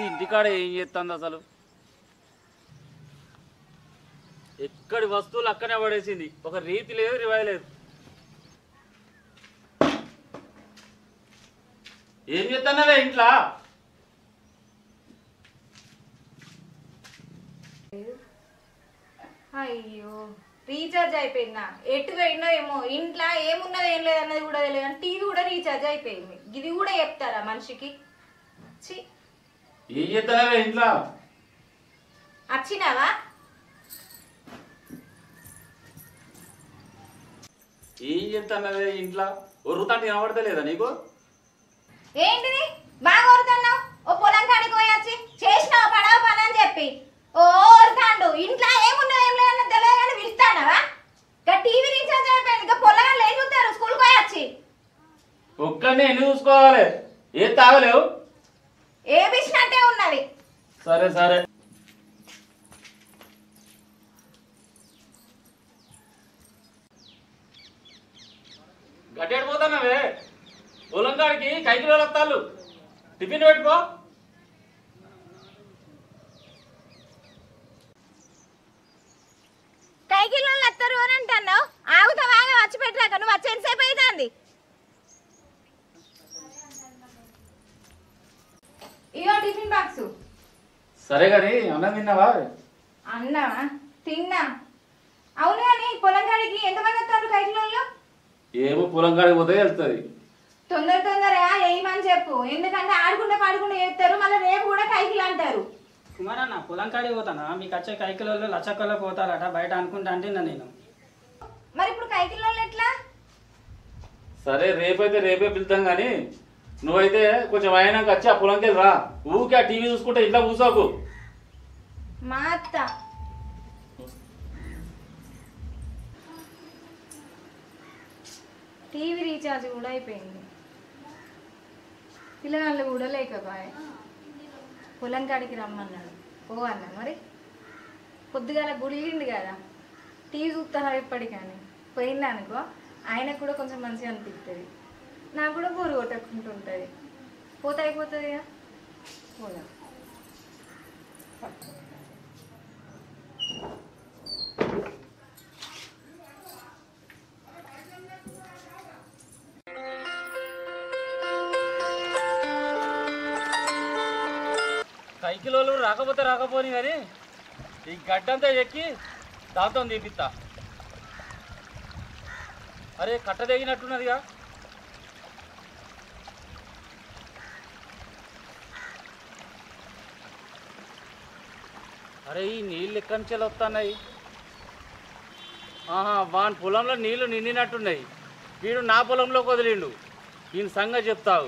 ఇంటికాడ ఏం చేస్తుంది అసలు ఎక్కడి వస్తువులు అక్కనే పడేసింది ఒక రీతి లేదు రివాయి లేదు ఏం చేస్తున్నావే ఇంట్లో అయ్యో రీఛార్జ్ అయిపోయిందా ఎటు పోయినా ఏమో ఇంట్లో ఏమున్నది ఏం లేదు అన్నది కూడా తెలియదు కానీ టీవీ కూడా రీఛార్జ్ అయిపోయింది ఇది కూడా చెప్తారా మనిషికి ఛీ ఏం చేస్తున్నావే ఇంట్లో వచ్చినావా ఏం చేస్తున్నావే ఇంట్లో ఒర్రుతాంటి కనబడతలేదా నీకు ఏంటిది బాగా కొడుతున్నావు ఓ పొలం కాడికి పోయొచ్చి చేసినావు పడవ పని అని చెప్పి ఓ ఓరుతాండు ఇంట్లో ఏమున్నది ఏం లేదన్న తెలియదు కానీ పిలుస్తానవా ఇక టీవీ రీఛార్జ్ అయిపోయింది ఇక పొలం ఏం చూస్తారు స్కూల్కి పోయొచ్చి ఒక్కడిని ఎన్ని చూసుకోవాలి ఏం తాగలేవు ఏ పిచ్చినట్టే ఉన్నది సరే సరే గట్టెడు పోతున్నావే పొలం కాడికి కైకి వస్తాళ్ళు టిఫిన్ పెట్టుకో కైకిల్లో వస్తారు అని అంటున్నావు ఆగుతా బాగా వచ్చి పెట్టరాక నువ్వు వచ్చి ఎంతసేపు అవుతుంది ఇగో టిఫిన్ బాక్స్ సరే కానీ అన్నం తిన్నావా అన్నావా తిన్నా అవును కానీ పొలం కాడికి ఎంతమంది వస్తారు కైకిల్లో ఏమో పొలం కాడికి పోతే వెళ్తుంది తొందర తొందరగా వేయమని చెప్పు ఎందుకంటే ఆడుకుంటే పాడుకుంటే చేస్తారు మళ్ళీ రేపు కూడా కైకిలు అంటారు కుమారన్న పొలం కాడికి పోతానా మీకు వచ్చే కైకిలలో లచ్చక్కల్లో పోతారట బయట అనుకుంటా అంటున్నా నేను మరి ఇప్పుడు కైకిల్లో ఎట్లా సరే రేపైతే రేపే పిలుతాం కానీ నువ్వైతే కొంచెం అయినాక వచ్చి ఆ పొలంకి వెళ్ళి రా ఊరికే ఆ టీవీ చూసుకుంటే ఇంట్లో కూసోకు మా అత్త టీవీ రీఛార్జ్ కూడా అయిపోయింది పిల్లగాళ్ళు కూడా లేకపోయా పొలం కాడికి రమ్మన్నాడు ఓ అన్న మరి పొద్దుగాల గుడిగిండు కదా టీవీ చూస్తారా ఎప్పటికని పోయింది అనుకో ఆయనకు కూడా కొంచెం మంచిగా అనిపిస్తుంది నాకు కూడా బోరు కొట్టకుంటుంటుంది పోతే అయిపోతుంది కదా పోదాం సైకిల్ రాకపోతే రాకపోని కానీ ఈ గడ్డంతా ఎక్కి దాంతో తీపిస్తా అరే కట్ట తెగినట్టున్నదిగా అరే ఈ నీళ్ళు ఎక్కడి నుంచి వస్తున్నాయి ఆహా వాని పొలంలో నీళ్లు నిండినట్టున్నాయి వీడు నా పొలంలోకి వదిలిండు ఈయన సంగతి చెప్తావు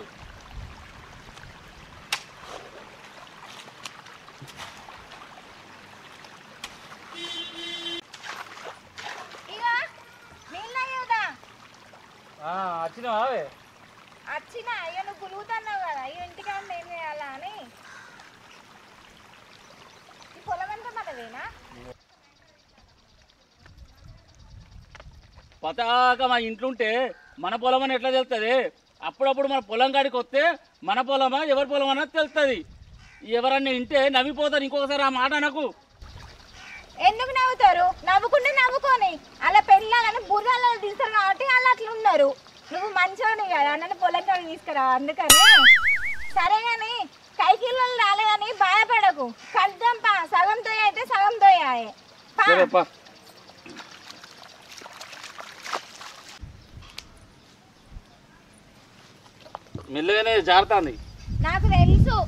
ఇగో నీళ్ళు అయ్యుదా వచ్చినావా అవే వచ్చిన అయ్యో నువ్వు గులుగుతున్నావు కదా అయ్యో ఇంటికాడ ఏం చేయాలా అని ఈ పొలం అంతా మనదేనా పతాక మా ఇంట్లో ఉంటే మన పొలం అని ఎట్లా తెలుస్తుంది అప్పుడప్పుడు మన పొలం కాడికి వస్తే మన పొలమా ఎవరి పొలం అన్నది తెలుస్తుంది ఎవరన్నా వింటే నవ్విపోతారు ఇంకొకసారి ఆ మాట నాకు ఎందుకు నవ్వుతారు నవ్వుకుంటే నవ్వుకొని అలా పెళ్ళాలని బుర్రలో తీస్తారు కాబట్టి వాళ్ళు అట్లా ఉన్నారు నువ్వు మంచోని కదా నన్ను పొలం కాడ తీసుకురా అందుకని సరే కానీ కైకిల్లో రాలేదని బాధపడకు కలుద్దాం పా సగం తోయ అయితే సగం తోయాయే పా సరేపా మెల్లగానే జారుతుంది నాకు తెలుసు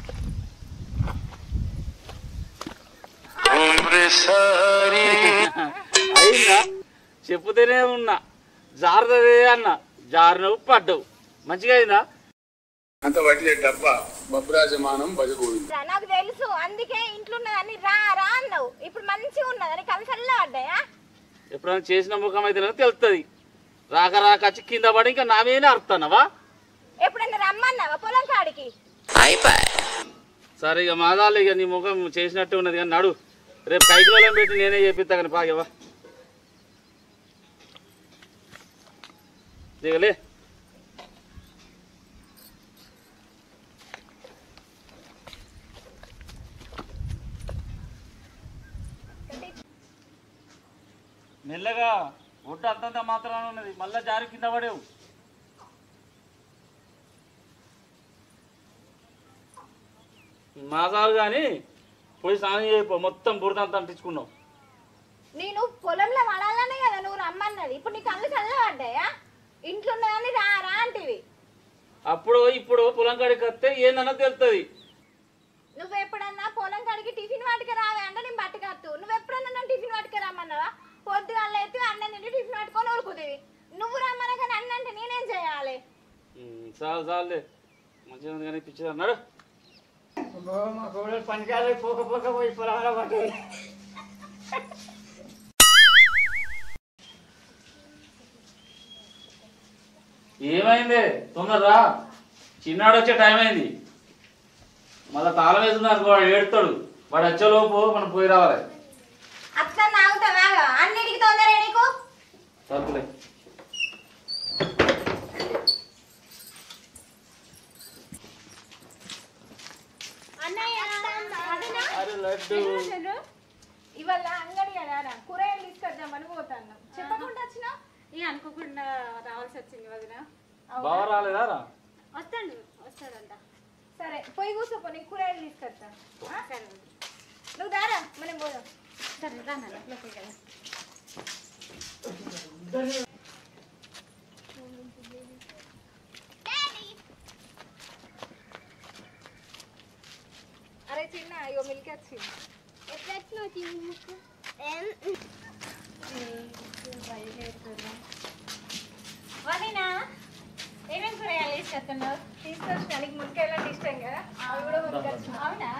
అయిందా చెప్పుతూనే ఉన్నా జారుతుంది అన్న జారినవు పడ్డవు మంచిగా అయిందా అంత వడ్డీ డబ్బా బబ్రాజమానం బజగూడి రా, నాకు తెలుసు అందుకే ఇంట్లో ఉన్నదని రా రా అన్నావు ఇప్పుడు మంచిగా ఉన్నదని కలసల్లా పడ్డాయా ఎప్పుడైనా చేసిన ముఖం అయితే తెలుస్తుంది రాక రాక వచ్చి కింద పడి ఇంకా నా మీదనే అరుతున్నావా ఎప్పుడన్నా రమ్మన్నావా పొలం కాడికి సరే ఇక మాదాలు ఇక నీ ముఖం చేసినట్టు ఉన్నది కానీ నడు రేపు కైకిలో పెట్టి నేనే చేపిస్తా కానీ పాగేవా దిగలే మెల్లగా ఒడ్డు అంతంత మాత్రాన ఉన్నది మళ్ళా జారి కింద పడేవు మాసాలు కానీ పోయి స్నానం చేయపో మొత్తం బురద అంతా అంటించుకున్నావు నేను పొలంలో వడాలనే కదా నువ్వు రమ్మన్నది ఇప్పుడు నీ కళ్ళు చల్లబడ్డాయా ఇంట్లో ఉన్నదాన్ని రా రా అంటివి అప్పుడు ఇప్పుడు పొలం కాడికి వస్తే ఏందన్నా తెలుస్తుంది నువ్వు ఎప్పుడన్నా పొలం కాడికి టిఫిన్ వాటికి రావే అంటే నేను పట్టుకత్తు నువ్వు ఎప్పుడన్నా నన్ను టిఫిన్ వాటికి రమ్మన్నావా పొద్దుగాల ఎత్తి అన్నం తిండి టిఫిన్ పట్టుకొని ఊరుకుతుంది నువ్వు రమ్మన కానీ అన్న అంటే నేనేం చేయాలి చాలు చాలులే మంచిగా ఉంది కానీ పిచ్చి అన్నాడు మా కోడలు పనికాలి పోక పోక పోయి పొలంలో పడ్డది ఏమైంది తొందర రా చిన్నాడు వచ్చే టైం అయింది మళ్ళీ తాళం వేసుకున్నారు వాడు ఏడుతాడు వాడు వచ్చేలోపు మనం పోయి రావాలి అట్లా నాగుతావా అన్నిటికి తొందర నీకు తప్పులే అరే లడ్డు ఇవాళ అంగడి కదా కూరగాయలు తీసుకొద్దామని పోతాను చెప్పకుండా వచ్చినా ఇక అనుకోకుండా రావాల్సి వచ్చింది వదిన బాగా రాలేదా రా వస్తాడు వస్తాడంట సరే పోయి కూర్చోపో నీకు కూరగాయలు తీసుకొస్తా ఆ? సరే వదిన. నువ్వు దారా మనం పోదాం సరే రా నాన్న లోపలికి వెళ్దాం. అరే చిన్న అయ్యో మిల్క్ వచ్చింది వదినా ఏమేమి కూరగాయలు తీసుకొస్తున్నావు తీసుకొచ్చిన నీకు మునక్కాయలు అంటే ఇష్టం కదా అవి కూడా కొనుక్కొచ్చిన అవునా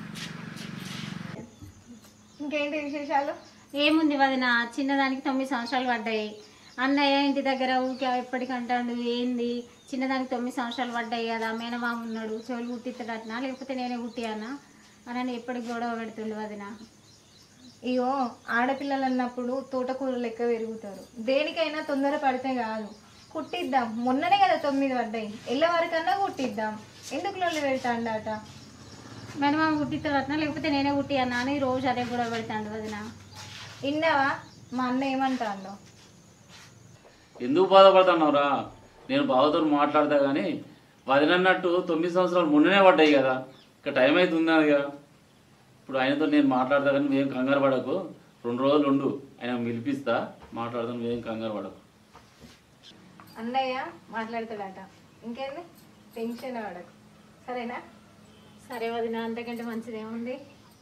ఇంకేంటి విశేషాలు ఏముంది వదిన చిన్నదానికి తొమ్మిది సంవత్సరాలు పడ్డాయి అన్నయ్య ఇంటి దగ్గర ఊరికే ఎప్పటికంటాడు ఏంది చిన్నదానికి తొమ్మిది సంవత్సరాలు పడ్డాయి కదా మేనమామ ఉన్నాడు చెవులు కుట్టిస్తాడటనా లేకపోతే నేనే కుట్టియానా అని ఎప్పటికి గొడవ పెడుతుండు వదిన ఇగో ఆడపిల్లలు అన్నప్పుడు తోటకూర లెక్క పెరుగుతారు దేనికైనా తొందర పడితే కాదు కుట్టిద్దాం మొన్ననే కదా తొమ్మిది పడ్డాయి ఎల్ల వరకన్నా కుట్టిద్దాం ఎందుకు లొల్లి పెడతాండట మేనమామ కుట్టిస్తాడటనా లేకపోతే నేనే కుట్టియానా అని రోజు అదే గొడవ పెడతాడు వదిన విన్నావా మా అన్న ఏమంటాండో ఎందుకు బాధపడుతున్నావురా నేను బావతో మాట్లాడతా కానీ వదినన్నట్టు తొమ్మిది సంవత్సరాలు మొన్ననే పడ్డాయి కదా ఇంకా టైం అయితే ఉన్నది కదా ఇప్పుడు ఆయనతో నేను మాట్లాడతా కానీ నువ్వేం కంగారు పడకు రెండు రోజులు ఉండు ఆయన పిలిపిస్తా మాట్లాడదాం నువ్వేం కంగారు పడకు అన్నయ్య మాట్లాడతాడట ఇంకేంది టెన్షన్ పడకు సరేనా సరే వదిన అంతకంటే మంచిది ఏముంది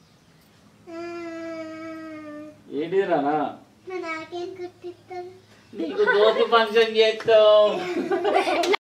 ఏంటి రానా నీకు దోతి ఫంక్షన్ చేస్తాం